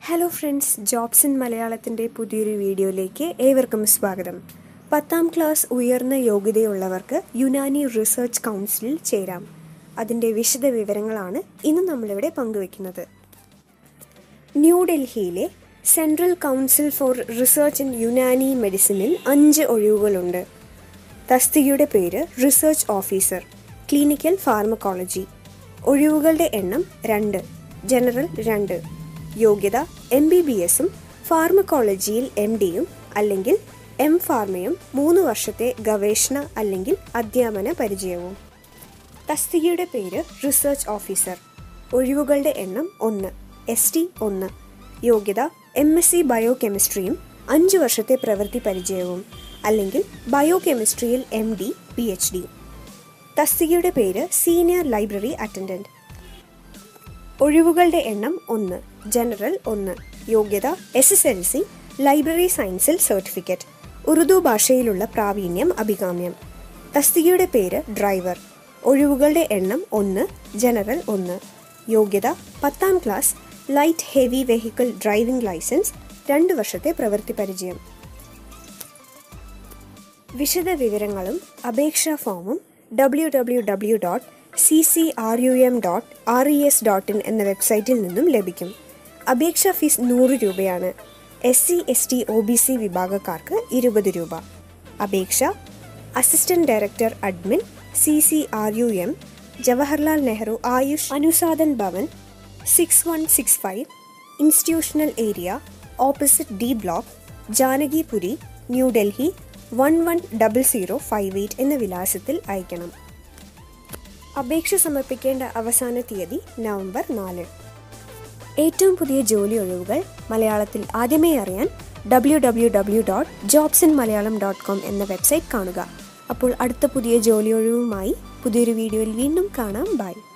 hello friends jobs in മലയാളത്തിൻ്റെ പുതിയൊരു വീഡിയോയിലേക്ക് ഏവർക്കും സ്വാഗതം പത്താം ക്ലാസ് ഉയർന്ന യോഗ്യതയുള്ളവർക്ക് യുനാനി റിസർച്ച് കൗൺസിലിൽ ചേരാം അതിൻ്റെ വിശദ വിവരങ്ങളാണ് ഇന്ന് നമ്മളിവിടെ പങ്കുവയ്ക്കുന്നത് ന്യൂഡൽഹിയിലെ central council for research in Unani മെഡിസിനിൽ അഞ്ച് ഒഴിവുകളുണ്ട് തസ്തികയുടെ പേര് റിസർച്ച് ഓഫീസർ ക്ലിനിക്കൽ ഫാർമക്കോളജി ഒഴിവുകളുടെ എണ്ണം രണ്ട് ജനറൽ രണ്ട് യോഗ്യത എം ബി ബി എസും ഫാർമക്കോളജിയിൽ എം ഡിയും അല്ലെങ്കിൽ എം ഫാർമയും മൂന്ന് വർഷത്തെ ഗവേഷണ അല്ലെങ്കിൽ അധ്യാപന പരിചയവും തസ്തികയുടെ പേര് റിസർച്ച് ഓഫീസർ ഒഴിവുകളുടെ എണ്ണം ഒന്ന് എസ് ടി ഒന്ന് യോഗ്യത എം എസ് സി ബയോ കെമിസ്ട്രിയും അഞ്ച് വർഷത്തെ പ്രവൃത്തി പരിചയവും അല്ലെങ്കിൽ ബയോ കെമിസ്ട്രിയിൽ M D P H D തസ്തികയുടെ പേര് സീനിയർ ലൈബ്രറി അറ്റൻഡന്റ് ഒഴിവുകളുടെ എണ്ണം ഒന്ന് ജനറൽ ഒന്ന് യോഗ്യത S S L C library സയൻസിൽ സർട്ടിഫിക്കറ്റ് ഉറുദു ഭാഷയിലുള്ള പ്രാവീണ്യം അഭികാമ്യം തസ്തികയുടെ പേര് ഡ്രൈവർ ഒഴിവുകളുടെ എണ്ണം ഒന്ന് ജനറൽ ഒന്ന് യോഗ്യത പത്താം class light heavy vehicle driving licence രണ്ട് വർഷത്തെ പ്രവൃത്തി പരിചയം വിശദ വിവരങ്ങളും അപേക്ഷാ ഫോമും W W W dot C C R U M dot R E S dot in എന്ന വെബ്സൈറ്റിൽ നിന്നും ലഭിക്കും അപേക്ഷാ ഫീസ് നൂറ് രൂപയാണ് S C S T O B C വിഭാഗക്കാർക്ക് ഇരുപത് രൂപ അപേക്ഷ assistant director admin C C R U M Jawaharlal Nehru Ayush Anusandhan Bhavan six one six five institutional area opposite D block Janakpuri New Delhi one one double zero five eight എന്ന വിലാസത്തിൽ അയക്കണം അപേക്ഷ സമർപ്പിക്കേണ്ട അവസാന തീയതി നവംബർ നാല് ഏറ്റവും പുതിയ ജോലി ഒഴിവുകൾ മലയാളത്തിൽ ആദ്യമേ അറിയാൻ W W W dot jobs in Malayalam dot com എന്ന വെബ്സൈറ്റ് കാണുക അപ്പോൾ അടുത്ത പുതിയ ജോലി ഒഴിവുമായി പുതിയൊരു വീഡിയോയിൽ വീണ്ടും കാണാം ബൈ